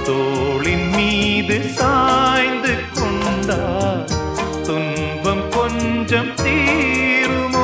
தோளின் மீது சாய்ந்து கொண்டார் துன்பம் கொஞ்சம் தீருமோ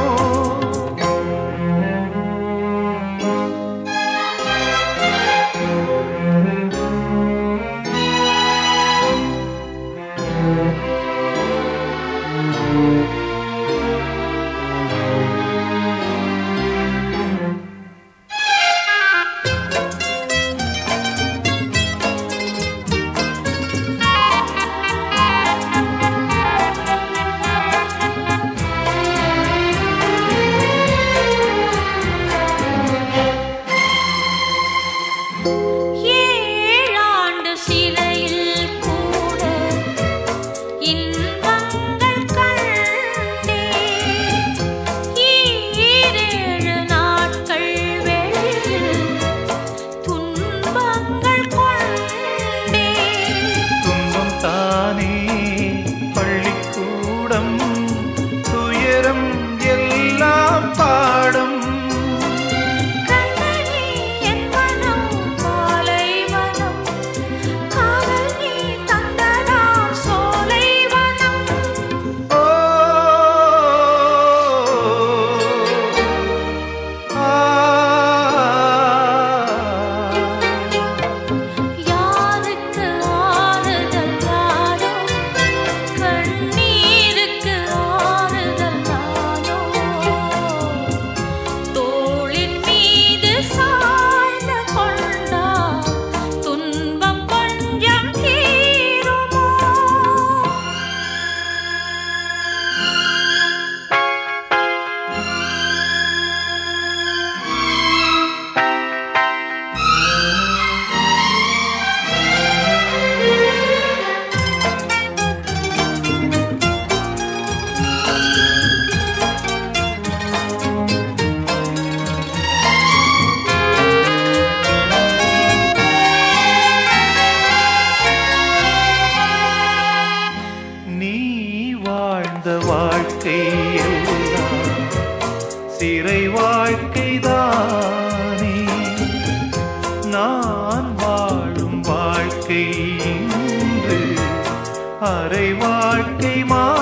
ஏழாண்டு சிலையில் கூட இன்பங்கள் கண்டே ஈரேழு நாட்கள் வெளியில் துன்பங்கள் கொண்டே துன்பம் தானே பள்ளிக்கூடம் துயரம் எல்லாம் பாடம் கண்ணனே என் மனம் பாலைவனம் காதல் நீ தந்ததாம் சோலைவனம் ஓ ஆ யாருக்கு ஆறுதல் யாரோ கண்ணீருக்கு ஆறுதல் நானோ தோளின் மீது சாய்ந்து கொண்டா துன்பம் கொஞ்சம் தீருமோ நீ வாழ்ந்த வாழ்க்கை எல்லாம் சிறை வாழ்க்கைதானே நான் வாழும் வாழ்க்கை இன்று அரை வாழ்க்கை மா